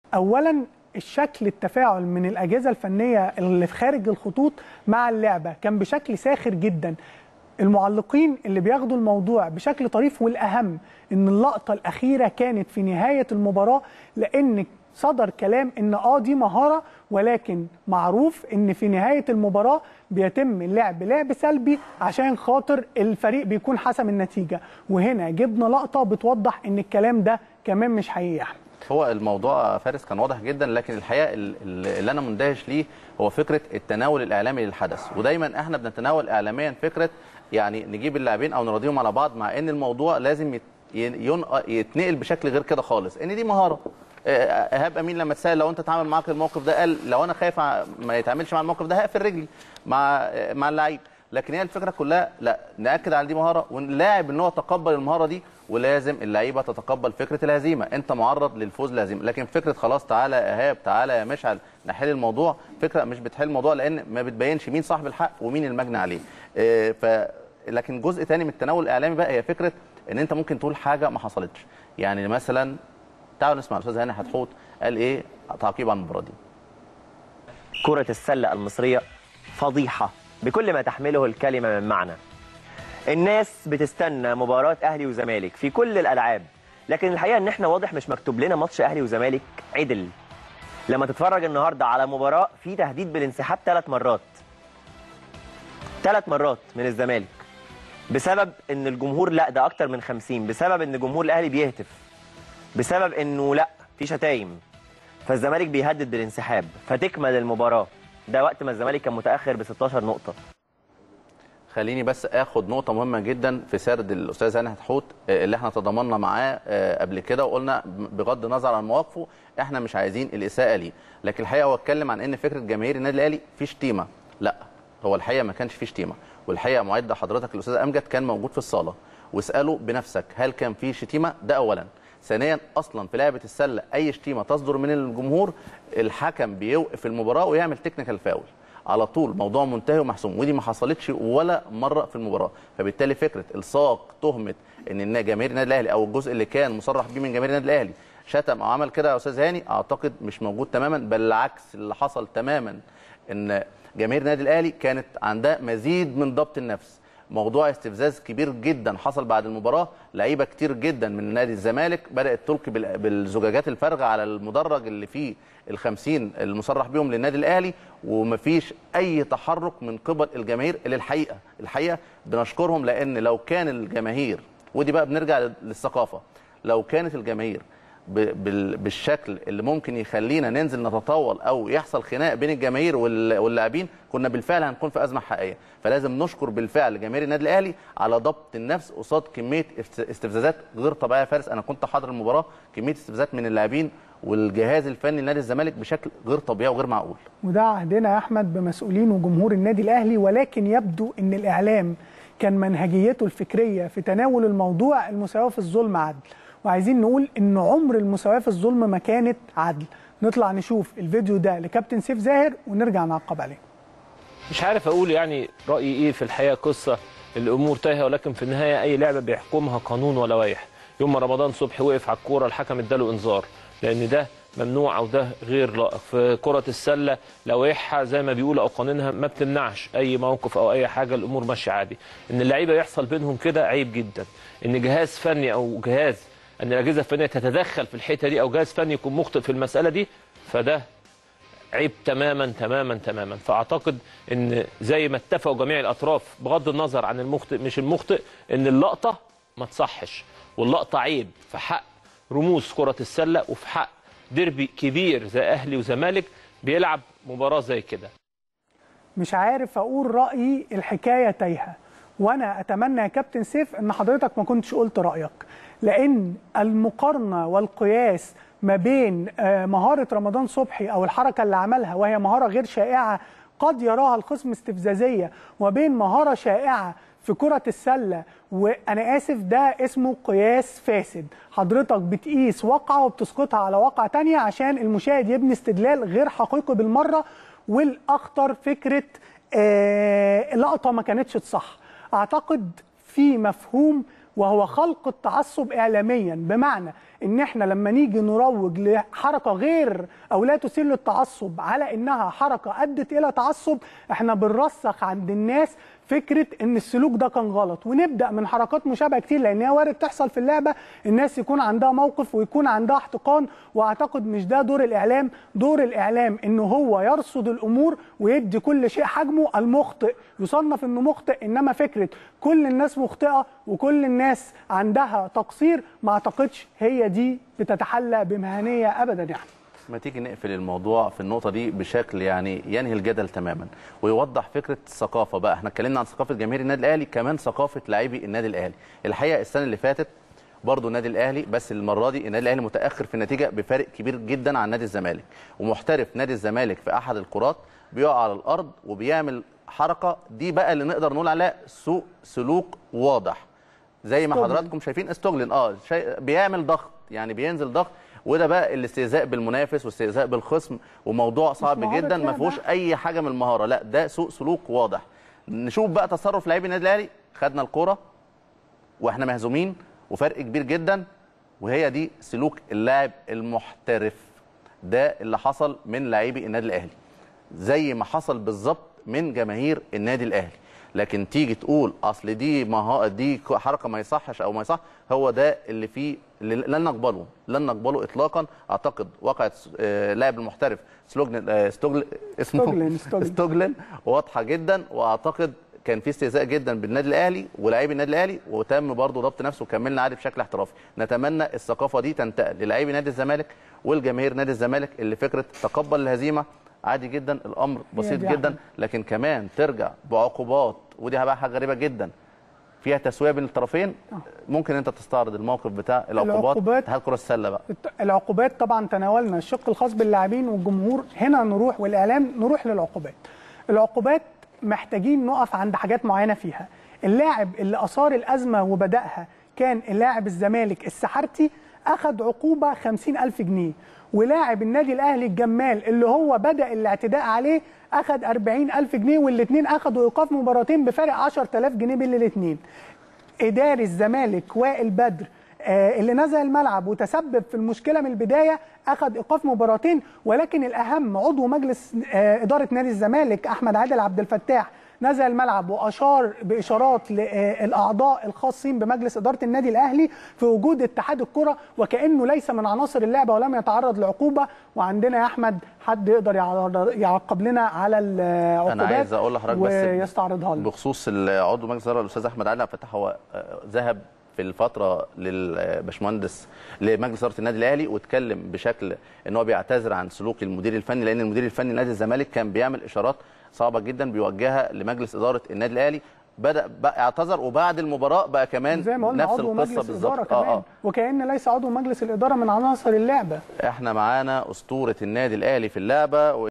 اولا الشكل التفاعل من الاجهزه الفنيه اللي في خارج الخطوط مع اللعبه كان بشكل ساخر جدا المعلقين اللي بياخدوا الموضوع بشكل طريف والاهم ان اللقطه الاخيره كانت في نهايه المباراه لان صدر كلام ان اه دي مهاره ولكن معروف ان في نهايه المباراه بيتم اللعب لعب سلبي عشان خاطر الفريق بيكون حسم النتيجه وهنا جبنا لقطه بتوضح ان الكلام ده كمان مش حقيقي هو الموضوع فارس كان واضح جدا لكن الحقيقه اللي انا مندهش ليه هو فكره التناول الاعلامي للحدث ودايما احنا بنتناول اعلاميا فكره يعني نجيب اللاعبين او نراضيهم على بعض مع ان الموضوع لازم يتنقل بشكل غير كده خالص ان دي مهاره ايهاب امين لما تسال لو انت اتعامل معاك الموقف ده قال لو انا خايف ما يتعاملش مع الموقف ده هقفل رجلي مع مع اللعيب لكن هي الفكره كلها لا ناكد على دي مهاره واللاعب ان هو تقبل المهاره دي ولازم اللعيبه تتقبل فكره الهزيمه انت معرض للفوز الهزيمه لكن فكره خلاص تعالى يا ايهاب تعالى يا مشعل نحل الموضوع فكره مش بتحل الموضوع لان ما بتبينش مين صاحب الحق ومين المجني عليه اه ف لكن جزء تاني من التناول الاعلامي بقى هي فكره ان انت ممكن تقول حاجه ما حصلتش يعني مثلا تعالوا نسمع الاستاذ هاني حتحوت قال ايه تعقيب عن المباراه دي كره السله المصريه فضيحه بكل ما تحمله الكلمه من معنى الناس بتستنى مباراه اهلي وزمالك في كل الالعاب لكن الحقيقه ان احنا واضح مش مكتوب لنا ماتش اهلي وزمالك عدل لما تتفرج النهارده على مباراه في تهديد بالانسحاب ثلاث مرات ثلاث مرات من الزمالك بسبب ان الجمهور لا ده اكتر من 50 بسبب ان جمهور الاهلي بيهتف بسبب انه لا في شتايم فالزمالك بيهدد بالانسحاب فتكمل المباراه ده وقت ما الزمالك كان متاخر ب 16 نقطه خليني بس اخد نقطه مهمه جدا في سرد الاستاذ هاني حتحوت اللي احنا تضامنا معاه قبل كده وقلنا بغض النظر عن مواقفه احنا مش عايزين الاساءه ليه لكن الحقيقه هو اتكلم عن ان فكره جماهير النادي الاهلي في شتيمه لا هو الحقيقه ما كانش في شتيمه والحقيقه معد حضرتك الاستاذ امجد كان موجود في الصاله واساله بنفسك هل كان في شتيمه ده اولا ثانيا اصلا في لعبه السله اي شتيمه تصدر من الجمهور الحكم بيوقف المباراه ويعمل تكنيكال فاول على طول موضوع منتهي ومحسوم ودي ما حصلتش ولا مره في المباراه فبالتالي فكره الصاق تهمه ان جماهير النادي الاهلي او الجزء اللي كان مصرح بيه من جماهير النادي الاهلي شتم او عمل كده يا استاذ هاني اعتقد مش موجود تماما بل العكس اللي حصل تماما ان جماهير النادي الاهلي كانت عندها مزيد من ضبط النفس موضوع استفزاز كبير جدا حصل بعد المباراه لعيبه كتير جدا من نادي الزمالك بدات تلقي بالزجاجات الفارغه على المدرج اللي فيه ال50 المصرح بيهم للنادي الاهلي ومفيش اي تحرك من قبل الجماهير اللي الحقيقه الحقيقه بنشكرهم لان لو كان الجماهير ودي بقى بنرجع للثقافه لو كانت الجماهير بالشكل اللي ممكن يخلينا ننزل نتطاول او يحصل خناق بين الجماهير واللاعبين كنا بالفعل هنكون في ازمه حقيقيه فلازم نشكر بالفعل جماهير النادي الاهلي على ضبط النفس قصاد كميه استفزازات غير طبيعيه فارس انا كنت حاضر المباراه كميه استفزازات من اللاعبين والجهاز الفني لنادي الزمالك بشكل غير طبيعي وغير معقول وده عهدنا يا احمد بمسؤولين وجمهور النادي الاهلي ولكن يبدو ان الاعلام كان منهجيته الفكريه في تناول الموضوع المساواه في الظلم عدل وعايزين نقول ان عمر المساواه في الظلم ما كانت عدل نطلع نشوف الفيديو ده لكابتن سيف زاهر ونرجع نعقب عليه مش عارف اقول يعني رايي ايه في الحقيقه قصه الامور تايهه ولكن في النهايه اي لعبه بيحكمها قانون ولوائح يوم ما رمضان صبحي وقف على الكوره الحكم اداله انذار لان ده ممنوع او ده غير لائق في كره السله لوائحها زي ما بيقولوا او قوانينها ما بتمنعش اي موقف او اي حاجه الامور ماشيه عادي ان اللعيبه يحصل بينهم كده عيب جدا ان جهاز فني او جهاز ان الاجهزه الفنيه تتدخل في الحته دي او جهاز فني يكون مخطئ في المساله دي فده عيب تماما تماما تماما فاعتقد ان زي ما اتفقوا جميع الاطراف بغض النظر عن المخطئ مش المخطئ ان اللقطه ما تصحش واللقطه عيب في حق رموز كره السله وفي حق ديربي كبير زي اهلي وزمالك بيلعب مباراه زي كده مش عارف اقول رايي الحكايه تايهه وانا اتمنى يا كابتن سيف ان حضرتك ما كنتش قلت رايك لان المقارنه والقياس ما بين مهاره رمضان صبحي او الحركه اللي عملها وهي مهاره غير شائعه قد يراها الخصم استفزازيه وبين مهاره شائعه في كرة السلة وأنا آسف ده اسمه قياس فاسد حضرتك بتقيس واقعة وبتسقطها على واقعة تانية عشان المشاهد يبني استدلال غير حقيقي بالمرة والأخطر فكرة آه لقطة ما كانتش تصح أعتقد في مفهوم وهو خلق التعصب اعلاميا بمعنى ان احنا لما نيجي نروج لحركه غير او لا تثير للتعصب على انها حركه ادت الى تعصب احنا بنرسخ عند الناس فكره ان السلوك ده كان غلط ونبدا من حركات مشابهه كتير لان هي وارد تحصل في اللعبه الناس يكون عندها موقف ويكون عندها احتقان واعتقد مش ده دور الاعلام دور الاعلام انه هو يرصد الامور ويدي كل شيء حجمه المخطئ يصنف انه مخطئ انما فكره كل الناس مخطئه وكل الناس عندها تقصير ما اعتقدش هي دي بتتحلى بمهنيه ابدا يعني ما تيجي نقفل الموضوع في النقطة دي بشكل يعني ينهي الجدل تماما ويوضح فكرة الثقافة بقى احنا اتكلمنا عن ثقافة جماهير النادي الأهلي كمان ثقافة لاعبي النادي الأهلي الحقيقة السنة اللي فاتت برضه النادي الأهلي بس المرة دي النادي الأهلي متأخر في النتيجة بفارق كبير جدا عن نادي الزمالك ومحترف نادي الزمالك في أحد الكرات بيقع على الأرض وبيعمل حركة دي بقى اللي نقدر نقول عليها سوء سلوك واضح زي ما استغلن. حضراتكم شايفين استغلن اه شيء بيعمل ضغط يعني بينزل ضغط وده بقى الاستهزاء بالمنافس والاستهزاء بالخصم وموضوع صعب مهارة جدا ما لعبة. فيهوش اي حاجه من المهاره لا ده سوء سلوك واضح نشوف بقى تصرف لاعبي النادي الاهلي خدنا الكوره واحنا مهزومين وفرق كبير جدا وهي دي سلوك اللاعب المحترف ده اللي حصل من لاعبي النادي الاهلي زي ما حصل بالظبط من جماهير النادي الاهلي لكن تيجي تقول اصل دي مها دي حركه ما يصحش او ما يصح هو ده اللي فيه اللي لن نقبله لن نقبله اطلاقا اعتقد وقعت آه، لاعب المحترف سلوجن آه، ستوجل اسمه ستوجلن- ستوجلن. ستوجلن واضحه جدا واعتقد كان في استهزاء جدا بالنادي الاهلي ولاعيبي النادي الاهلي وتم برضه ضبط نفسه وكملنا عادي بشكل احترافي نتمنى الثقافه دي تنتقل للاعيبي نادي الزمالك والجماهير نادي الزمالك اللي فكره تقبل الهزيمه عادي جدا الامر بسيط دي جدا أحمد. لكن كمان ترجع بعقوبات ودي بقى حاجه غريبه جدا فيها تسويه بين الطرفين ممكن انت تستعرض الموقف بتاع العقوبات العقوبات- اتحاد كره السله بقى الت- العقوبات طبعا تناولنا الشق الخاص باللاعبين والجمهور هنا نروح والاعلام نروح للعقوبات العقوبات محتاجين نقف عند حاجات معينه فيها اللاعب اللي اثار الازمه وبداها كان اللاعب الزمالك السحرتي اخذ عقوبه 50000 جنيه ولاعب النادي الاهلي الجمال اللي هو بدا الاعتداء عليه اخذ 40000 جنيه والاثنين اخذوا ايقاف مباراتين بفارق 10000 جنيه بين الاثنين اداري الزمالك وائل بدر آه، اللي نزل الملعب وتسبب في المشكله من البدايه اخذ ايقاف مباراتين ولكن الاهم عضو مجلس آه، اداره نادي الزمالك احمد عادل عبد الفتاح نزل الملعب واشار باشارات للاعضاء الخاصين بمجلس اداره النادي الاهلي في وجود اتحاد الكره وكانه ليس من عناصر اللعبه ولم يتعرض لعقوبه وعندنا يا احمد حد يقدر يعر- يعقب لنا على العقوبات انا عايز اقول لحضرتك بس ويستعرضها لنا بخصوص عضو مجلس الاداره الاستاذ احمد علي عبد الفتاح هو آه، ذهب في الفتره للباشمهندس لمجلس اداره النادي الاهلي واتكلم بشكل ان هو بيعتذر عن سلوك المدير الفني لان المدير الفني لنادي الزمالك كان بيعمل اشارات صعبه جدا بيوجهها لمجلس اداره النادي الاهلي بدا بقى اعتذر وبعد المباراه بقى كمان زي ما قلنا نفس عضو القصه مجلس اداره بالظبط كمان وكأن ليس عضو مجلس الاداره من عناصر اللعبه احنا معانا اسطوره النادي الاهلي في اللعبه